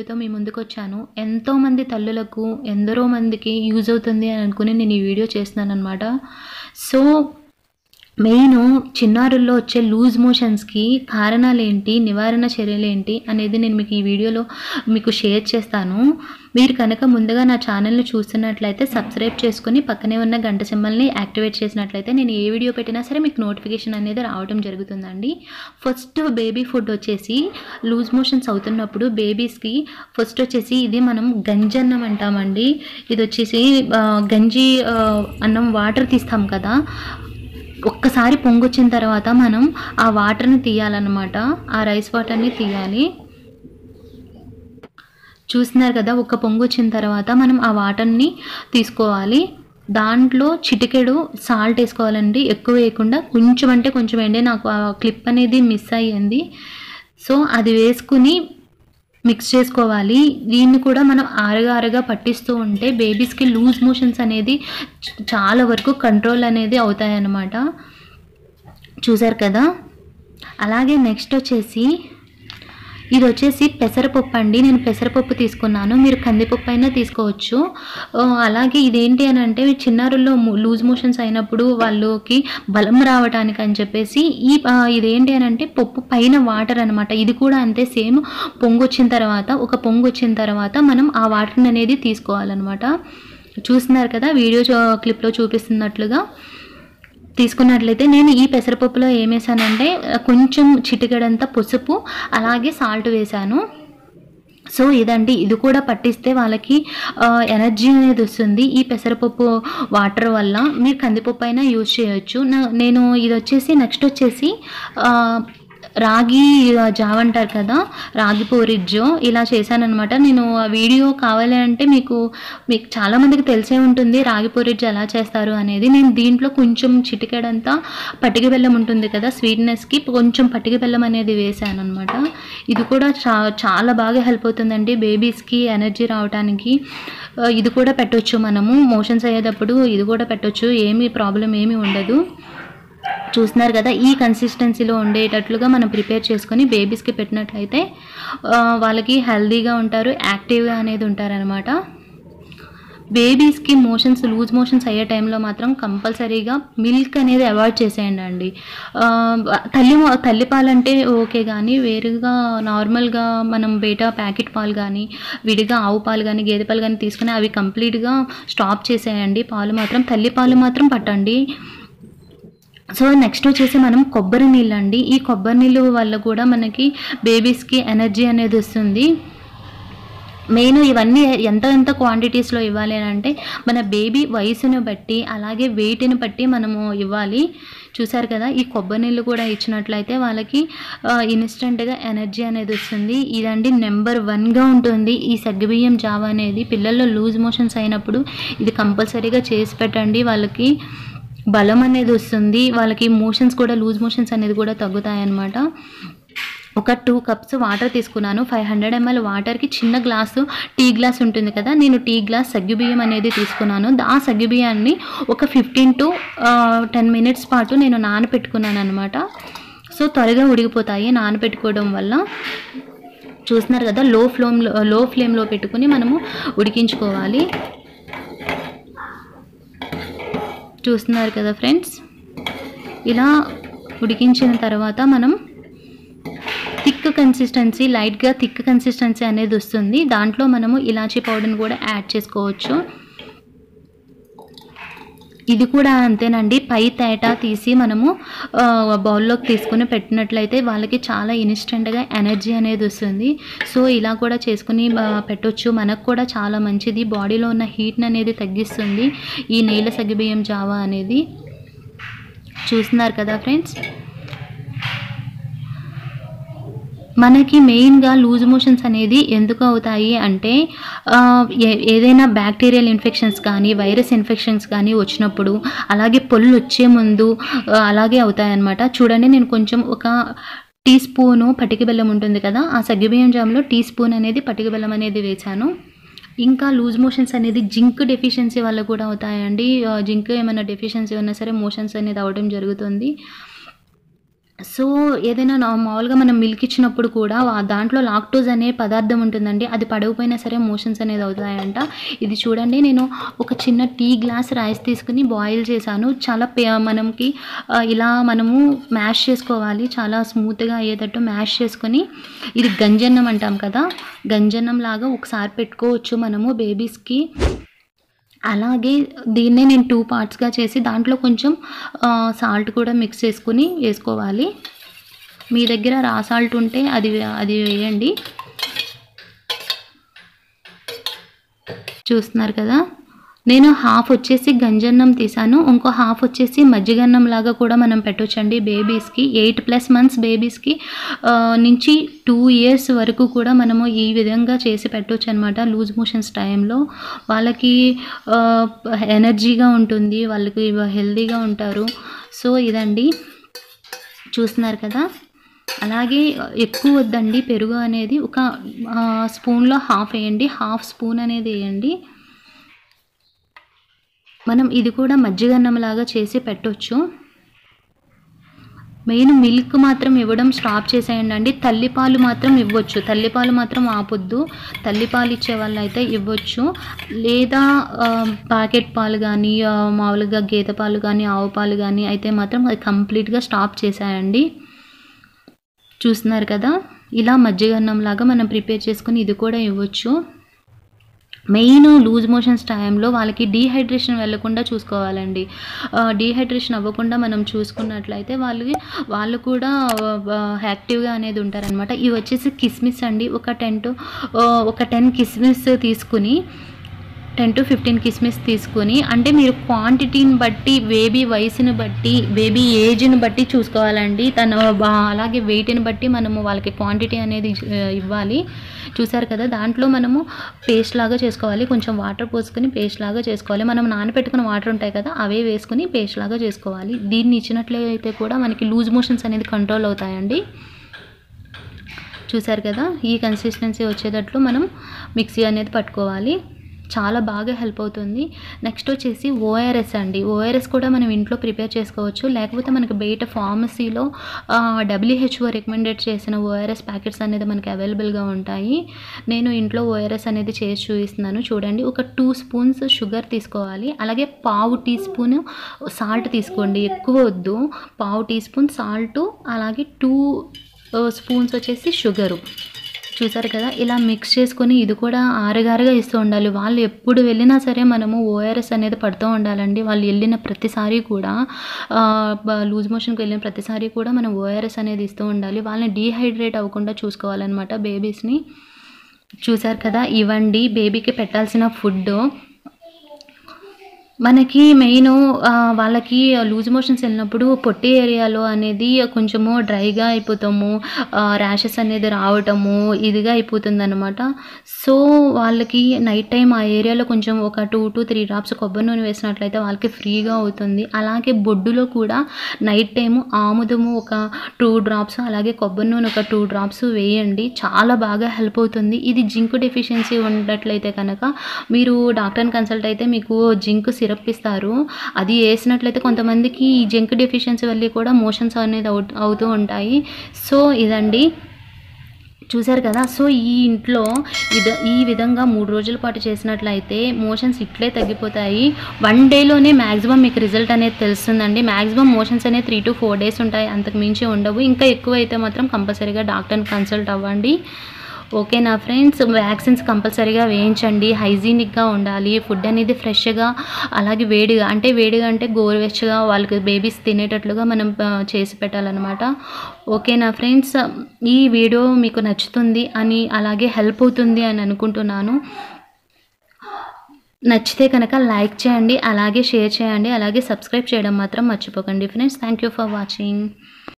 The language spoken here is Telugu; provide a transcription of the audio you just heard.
వీడియోతో మీ ముందుకు వచ్చాను ఎంతోమంది తల్లులకు ఎందరో మందికి యూజ్ అవుతుంది అని అనుకుని నేను ఈ వీడియో చేస్తున్నాను అనమాట సో మెయిన్ చిన్నారుల్లో వచ్చే లూజ్ మోషన్స్కి కారణాలు ఏంటి నివారణ చర్యలు ఏంటి అనేది నేను మీకు ఈ వీడియోలో మీకు షేర్ చేస్తాను మీరు కనుక ముందుగా నా ఛానల్ని చూస్తున్నట్లయితే సబ్స్క్రైబ్ చేసుకుని పక్కనే ఉన్న గంట సింబల్ని యాక్టివేట్ చేసినట్లయితే నేను ఏ వీడియో పెట్టినా సరే మీకు నోటిఫికేషన్ అనేది రావడం జరుగుతుందండి ఫస్ట్ బేబీ ఫుడ్ వచ్చేసి లూజ్ మోషన్స్ అవుతున్నప్పుడు బేబీస్కి ఫస్ట్ వచ్చేసి ఇది మనం గంజి అన్నం అంటామండి ఇది వచ్చేసి ఆ, గంజి ఆ, అన్నం వాటర్ తీస్తాం కదా ఒక్కసారి పొంగొచ్చిన తర్వాత మనం ఆ వాటర్ని తీయాలన్నమాట ఆ రైస్ వాటర్ని తీయాలి చూస్తున్నారు కదా ఒక పొంగు వచ్చిన తర్వాత మనం ఆ వాటర్ని తీసుకోవాలి దాంట్లో చిటికెడు సాల్ట్ వేసుకోవాలండి ఎక్కువ వేయకుండా కొంచెం అంటే కొంచెం వేయండి నాకు ఆ క్లిప్ అనేది మిస్ అయ్యింది సో అది వేసుకుని మిక్స్ చేసుకోవాలి దీన్ని కూడా మనం ఆరగా ఆరగా పట్టిస్తూ ఉంటే బేబీస్కి లూజ్ మోషన్స్ అనేది చ- చాలా వరకు కంట్రోల్ అనేది అవుతాయన్నమాట చూసారు కదా అలాగే నెక్స్ట్ వచ్చేసి ఇది వచ్చేసి పెసరపప్పు అండి నేను పెసరపప్పు తీసుకున్నాను మీరు కందిపప్పు అయినా తీసుకోవచ్చు ఆ, అలాగే ఇదేంటి అని అంటే చిన్నారుల్లో లూజ్ మోషన్స్ అయినప్పుడు వాళ్ళకి బలం రావడానికి అని చెప్పేసి ఈ ఆ, ఇదేంటి అని అంటే పప్పు పైన వాటర్ అనమాట ఇది కూడా అంతే సేమ్ పొంగు వచ్చిన తర్వాత ఒక పొంగు వచ్చిన తర్వాత మనం ఆ వాటర్ని అనేది తీసుకోవాలన్నమాట చూస్తున్నారు కదా వీడియో చూ- క్లిప్లో చూపిస్తున్నట్లుగా తీసుకున్నట్లయితే నేను ఈ పెసరపప్పులో ఏం వేసానంటే ఆ, కొంచెం చిటికెడంత పసుపు అలాగే సాల్ట్ వేశాను సో ఇదండి ఇది కూడా పట్టిస్తే వాళ్ళకి ఆ, ఎనర్జీ అనేది వస్తుంది ఈ పెసరపప్పు వాటర్ వల్ల మీరు కందిపప్పు అయినా యూజ్ చేయొచ్చు నా- నేను ఇది వచ్చేసి నెక్స్ట్ వచ్చేసి ఆ, రాగి జావ అంటారు కదా రాగి పోరిజ్జో ఇలా చేశానఅనమాట నేను ఆ వీడియో కావాలి అంటే మీకు మీకు చాలామందికి తెలిసే ఉంటుంది రాగి పోరిజ్జు ఎలా చేస్తారు అనేది నేను దీంట్లో కొంచెం చిటికెడంతా పటిక బెల్లం ఉంటుంది కదా స్వీట్నెస్కి కొంచెం పటిక బెల్లం అనేది వేసాను అనమాట ఇది కూడా చా చాలా బాగా హెల్ప్ అవుతుందండి బేబీస్కి ఎనర్జీ రావడానికి ఆ, ఇది కూడా పెట్టొచ్చు మనము మోషన్స్ అయ్యేటప్పుడు ఇది కూడా పెట్టొచ్చు ఏమీ ప్రాబ్లం ఏమీ ఉండదు చూస్తున్నారు కదా ఈ కన్సిస్టెన్సీలో ఉండేటట్లుగా మనం ప్రిపేర్ చేసుకొని బేబీస్కి పెట్టినట్లయితే ఆ, వాళ్ళకి హెల్దీగా ఉంటారు యాక్టివ్గా అనేది ఉంటారనమాట బేబీస్కి మోషన్స్ లూజ్ మోషన్స్ అయ్యే టైంలో మాత్రం కంపల్సరీగా మిల్క్ అనేది అవాయిడ్ చేసేయండి అండి ఆ, తల్లి తల్లి పాలంటే ఓకే కానీ వేరుగా నార్మల్గా మనం బయట ప్యాకెట్ పాలు కానీ విడిగా ఆవు పాలు కానీ గేదె పాలు కానీ తీసుకుని అవి కంప్లీట్గా స్టాప్ చేసేయండి పాలు మాత్రం తల్లి పాలు మాత్రం పట్టండి సో నెక్స్ట్ వచ్చేసి మనం కొబ్బరి నీళ్ళు అండి ఈ కొబ్బరి నీళ్ళు వల్ల కూడా మనకి బేబీస్కి ఎనర్జీ అనేది వస్తుంది మెయిన్ ఇవన్నీ ఎంత ఎంత క్వాంటిటీస్లో ఇవ్వాలి అని అంటే మన బేబీ వయసును బట్టి అలాగే వెయిట్ని బట్టి మనము ఇవ్వాలి చూసారు కదా ఈ కొబ్బరి నీళ్ళు కూడా ఇచ్చినట్లయితే వాళ్ళకి ఇన్స్టెంట్గా ఎనర్జీ అనేది వస్తుంది ఇదండి నెంబర్ వన్గా ఉంటుంది ఈ సగ్గుబియ్యం జావ అనేది పిల్లల్లో లూజ్ మోషన్స్ అయినప్పుడు ఇది కంపల్సరీగా చేసి పెట్టండి వాళ్ళకి బలం అనేది వస్తుంది వాళ్ళకి మోషన్స్ కూడా లూజ్ మోషన్స్ అనేది కూడా తగ్గుతాయి అన్నమాట ఒక టూ కప్స్ వాటర్ తీసుకున్నాను ఫైవ్ హండ్రెడ్ ఎంఎల్ వాటర్కి చిన్న గ్లాసు టీ గ్లాస్ ఉంటుంది కదా నేను టీ గ్లాస్ సగ్గుబియ్యం అనేది తీసుకున్నాను ఆ సగ్గుబియ్యాన్ని ఒక ఫిఫ్టీన్ టు టెన్ మినిట్స్ పాటు నేను నానబెట్టుకున్నాను అనమాట సో త్వరగా ఉడికిపోతాయి నానబెట్టుకోవడం వల్ల చూస్తున్నారు కదా లో ఫ్లేమ్లో లో ఫ్లేమ్లో పెట్టుకుని మనము ఉడికించుకోవాలి చూస్తున్నారు కదా ఫ్రెండ్స్ ఇలా ఉడికించిన తర్వాత మనం థిక్ కన్సిస్టెన్సీ లైట్గా థిక్ కన్సిస్టెన్సీ అనేది వస్తుంది దాంట్లో మనము ఇలాచీ పౌడర్ని కూడా యాడ్ చేసుకోవచ్చు ఇది కూడా అంతేనండి పై తేట తీసి మనము ఆ, బౌల్లోకి తీసుకుని పెట్టినట్లయితే వాళ్ళకి చాలా ఇన్స్టెంట్గా ఎనర్జీ అనేది వస్తుంది సో ఇలా కూడా చేసుకుని ఆ, పెట్టొచ్చు మనకు కూడా చాలా మంచిది బాడీలో ఉన్న హీట్ని అనేది తగ్గిస్తుంది ఈ నీళ్ళ సగ్గుబియ్యం జావా అనేది చూస్తున్నారు కదా ఫ్రెండ్స్ మనకి మెయిన్గా లూజ్ మోషన్స్ అనేది ఎందుకు అవుతాయి అంటే ఆ, ఏ- ఏదైనా బ్యాక్టీరియల్ ఇన్ఫెక్షన్స్ కానీ వైరస్ ఇన్ఫెక్షన్స్ కానీ వచ్చినప్పుడు అలాగే పొల్లు వచ్చే ముందు ఆ, అలాగే అవుతాయన్నమాట చూడండి నేను కొంచెం ఒక టీ స్పూను పటిక బెల్లం ఉంటుంది కదా ఆ సగ్గుబియ్యం జామ్లో టీ స్పూన్ అనేది పటిక బెల్లం అనేది వేశాను ఇంకా లూజ్ మోషన్స్ అనేది జింక్ డెఫిషియన్సీ వల్ల కూడా అవుతాయండి ఆ, జింక్ ఏమైనా డెఫిషియన్సీ ఉన్నా సరే మోషన్స్ అనేది అవడం జరుగుతుంది సో ఏదైనా నా మామూలుగా మనం మిల్క్ ఇచ్చినప్పుడు కూడా వా- దాంట్లో లాక్టోజ్ అనే పదార్థం ఉంటుందండి అది పడకపోయినా సరే మోషన్స్ అనేది అవుతాయంట ఇది చూడండి నేను ఒక చిన్న టీ గ్లాస్ రైస్ తీసుకుని బాయిల్ చేశాను చాలా పే మనకి ఆ, ఇలా మనము మ్యాష్ చేసుకోవాలి చాలా స్మూత్గా అయ్యేటట్టు మ్యాష్ చేసుకొని ఇది గంజన్నం అంటాం కదా గంజన్నం లాగా ఒకసారి పెట్టుకోవచ్చు మనము బేబీస్కి అలాగే దీన్నే నేను టూ పార్ట్స్గా చేసి దాంట్లో కొంచెం సాల్ట్ కూడా మిక్స్ చేసుకుని వేసుకోవాలి మీ దగ్గర రా సాల్ట్ ఉంటే అది అది వేయండి చూస్తున్నారు కదా నేను హాఫ్ వచ్చేసి గంజన్నం తీసాను ఇంకో హాఫ్ వచ్చేసి మజ్జిగన్నం లాగా కూడా మనం పెట్టొచ్చండి బేబీస్కి ఎయిట్ ప్లస్ మంత్స్ బేబీస్కి నుంచి టూ ఇయర్స్ వరకు కూడా మనము ఈ విధంగా చేసి పెట్టొచ్చు అనమాట లూజ్ మోషన్స్ టైంలో వాళ్ళకి ఎనర్జీగా ఉంటుంది వాళ్ళకి హెల్తీగా ఉంటారు సో ఇదండి చూస్తున్నారు కదా అలాగే ఎక్కువ వద్దండి పెరుగు అనేది ఒక ఆ, స్పూన్లో హాఫ్ వేయండి హాఫ్ స్పూన్ అనేది వేయండి మనం ఇది కూడా మజ్జిగన్నం లాగా చేసి పెట్టొచ్చు మెయిన్ మిల్క్ మాత్రం ఇవ్వడం స్టాప్ చేసేయండి అండి తల్లిపాలు మాత్రం ఇవ్వచ్చు తల్లిపాలు మాత్రం ఆపొద్దు తల్లిపాలు ఇచ్చే వాళ్ళు అయితే ఇవ్వచ్చు లేదా ఆ, ప్యాకెట్ పాలు కానీ ఆ, మామూలుగా గేదె పాలు కానీ ఆవు పాలు కానీ అయితే మాత్రం అది కంప్లీట్గా స్టాప్ చేసేయండి చూస్తున్నారు కదా ఇలా మజ్జిగన్నం లాగా మనం ప్రిపేర్ చేసుకుని ఇది కూడా ఇవ్వచ్చు మెయిన్ లూజ్ మోషన్స్ టైంలో వాళ్ళకి డీహైడ్రేషన్ వెళ్ళకుండా చూసుకోవాలండి డీహైడ్రేషన్ అవ్వకుండా మనం చూసుకున్నట్లయితే వాళ్ళకి వాళ్ళు కూడా యాక్టివ్గా అనేది ఉంటారనమాట ఇవి వచ్చేసి కిస్మిస్ అండి ఒక టెన్ టు ఒక టెన్ కిస్మిస్ తీసుకుని టెన్ టు ఫిఫ్టీన్ కిస్మిస్ తీసుకొని అంటే మీరు క్వాంటిటీని బట్టి బేబీ వయసుని బట్టి బేబీ ఏజ్ని బట్టి చూసుకోవాలండి తన బా- అలాగే వెయిట్ని బట్టి మనము వాళ్ళకి క్వాంటిటీ అనేది ఆ, ఇవ్వాలి చూసారు కదా దాంట్లో మనము పేస్ట్ లాగా చేసుకోవాలి కొంచెం వాటర్ పోసుకొని పేస్ట్ లాగా చేసుకోవాలి మనం నానబెట్టుకున్న వాటర్ ఉంటాయి కదా అవే వేసుకొని పేస్ట్ లాగా చేసుకోవాలి దీన్ని ఇచ్చినట్లయితే కూడా మనకి లూజ్ మోషన్స్ అనేది కంట్రోల్ అవుతాయండి చూసారు కదా ఈ కన్సిస్టెన్సీ వచ్చేటట్లు మనం మిక్సీ అనేది పట్టుకోవాలి చాలా బాగా హెల్ప్ అవుతుంది నెక్స్ట్ వచ్చేసి ఓఆర్ఎస్ అండి ఓఆర్ఎస్ కూడా మనం ఇంట్లో ప్రిపేర్ చేసుకోవచ్చు లేకపోతే మనకి బయట ఫార్మసీలో డబ్ల్యూహెచ్ఓ రికమెండెడ్ చేసిన ఓఆర్ఎస్ ప్యాకెట్స్ అనేది మనకి అవైలబుల్గా ఉంటాయి నేను ఇంట్లో ఓఆర్ఎస్ అనేది చేసి చూపిస్తున్నాను చూడండి ఒక టూ స్పూన్స్ షుగర్ తీసుకోవాలి అలాగే పావు టీ స్పూన్ సాల్ట్ తీసుకోండి ఎక్కువ వద్దు పావు టీ స్పూన్ సాల్ట్ అలాగే టూ స్పూన్స్ వచ్చేసి షుగరు చూసారు కదా ఇలా మిక్స్ చేసుకొని ఇది కూడా ఆరుగారుగా ఇస్తూ ఉండాలి వాళ్ళు ఎప్పుడు వెళ్ళినా సరే మనము ఓఆర్ఎస్ అనేది పడుతూ ఉండాలండి వాళ్ళు వెళ్ళిన ప్రతిసారి కూడా లూజ్ మోషన్కి వెళ్ళిన ప్రతిసారి కూడా మనం ఓఆర్ఎస్ అనేది ఇస్తూ ఉండాలి వాళ్ళని డీహైడ్రేట్ అవ్వకుండా చూసుకోవాలన్నమాట బేబీస్ని చూసారు కదా ఇవ్వండి బేబీకి పెట్టాల్సిన ఫుడ్ మనకి మెయిన్ వాళ్ళకి లూజ్ మోషన్స్ వెళ్ళినప్పుడు పొట్టి ఏరియాలో అనేది కొంచెము డ్రైగా అయిపోతాము ర్యాషెస్ అనేది రావటము ఇదిగా అయిపోతుంది అనమాట సో వాళ్ళకి నైట్ టైం ఆ ఏరియాలో కొంచెం ఒక టూ టు త్రీ డ్రాప్స్ కొబ్బరి నూనె వేసినట్లయితే వాళ్ళకి ఫ్రీగా అవుతుంది అలాగే బొడ్డులో కూడా నైట్ టైము ఆముదము ఒక టూ డ్రాప్స్ అలాగే కొబ్బరి నూనె ఒక టూ డ్రాప్స్ వేయండి చాలా బాగా హెల్ప్ అవుతుంది ఇది జింక్ డెఫిషియన్సీ ఉన్నట్లయితే కనుక మీరు డాక్టర్ని కన్సల్ట్ అయితే మీకు జింక్ సిరప్ ఇస్తారు అది వేసినట్లయితే కొంతమందికి ఈ జింక్ డెఫిషియన్సీ వల్ల కూడా మోషన్స్ అనేది అవుట్ అవుతూ ఉంటాయి సో ఇదండి చూశారు కదా సో ఈ ఇంట్లో ఇద ఈ విధంగా మూడు రోజుల పాటు చేసినట్లయితే మోషన్స్ ఇట్లే తగ్గిపోతాయి వన్ డేలోనే మ్యాక్సిమం మీకు రిజల్ట్ అనేది తెలుస్తుందండి మ్యాక్సిమం మోషన్స్ అనేది త్రీ టు ఫోర్ డేస్ ఉంటాయి అంతకు మించి ఉండవు ఇంకా ఎక్కువ అయితే మాత్రం కంపల్సరీగా డాక్టర్ని కన్సల్ట్ అవ్వండి ఓకే నా ఫ్రెండ్స్ వ్యాక్సిన్స్ కంపల్సరీగా వేయించండి హైజీనిక్గా ఉండాలి ఫుడ్ అనేది ఫ్రెష్గా అలాగే వేడిగా అంటే వేడిగా అంటే గోరువెచ్చగా వాళ్ళకి బేబీస్ తినేటట్లుగా మనం ఆ, చేసి పెట్టాలన్నమాట ఓకే నా ఫ్రెండ్స్ ఈ వీడియో మీకు నచ్చుతుంది అని అలాగే హెల్ప్ అవుతుంది అని అనుకుంటున్నాను నచ్చితే కనుక లైక్ చేయండి అలాగే షేర్ చేయండి అలాగే సబ్స్క్రైబ్ చేయడం మాత్రం మర్చిపోకండి friends thank you for watching